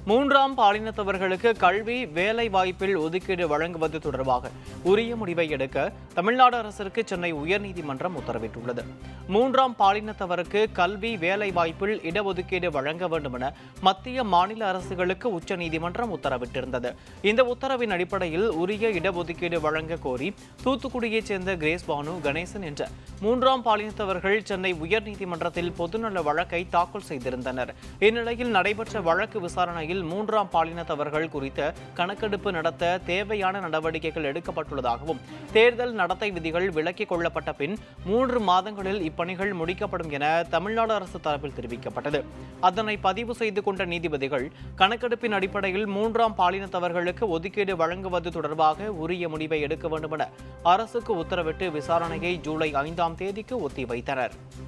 மூன்றாம் பாலினத்தவர்களுக்கு கல்வி வேலை வாய்ப்பில் ஒதுக்கீடு வழங்குவது தொடர்பாக உரிய முடிவை எடுக்க தமிழ்நாடு அரசிற்கு சென்னை உயர்நீதிமன்றம் உத்தரவிட்டுள்ளது மூன்றாம் பாலினத்தவருக்கு கல்வி வேலை வாய்ப்பில் இடஒதுக்கீடு வழங்க வேண்டும் என மத்திய மாநில அரசுகளுக்கு உச்சநீதிமன்றம் உத்தரவிட்டிருந்தது இந்த உத்தரவின் அடிப்படையில் உரிய இடஒதுக்கீடு வழங்க கோரி தூத்துக்குடியைச் சேர்ந்த கிரேஸ் பானு கணேசன் என்ற மூன்றாம் பாலினத்தவர்கள் சென்னை உயர்நீதிமன்றத்தில் பொதுநல வழக்கை தாக்கல் செய்திருந்தனர் இந்நிலையில் நடைபெற்ற வழக்கு விசாரணையில் மூன்றாம் பாலினத்தவர்கள் குறித்த கணக்கெடுப்பு நடத்த தேவையான நடவடிக்கைகள் எடுக்கப்பட்டுள்ளதாகவும் தேர்தல் நடத்தை விதிகள் விலக்கிக் கொள்ளப்பட்ட பின் மூன்று மாதங்களில் இப்பணிகள் முடிக்கப்படும் என தமிழ்நாடு அரசு தரப்பில் தெரிவிக்கப்பட்டது அதனை பதிவு செய்து கொண்ட நீதிபதிகள் கணக்கெடுப்பின் அடிப்படையில் மூன்றாம் பாலினத்தவர்களுக்கு ஒதுக்கீடு வழங்குவது தொடர்பாக உரிய முடிவை எடுக்க வேண்டும் என அரசுக்கு உத்தரவிட்டு விசாரணையை ஜூலை ஐந்தாம் தேதிக்கு ஒத்திவைத்தனர்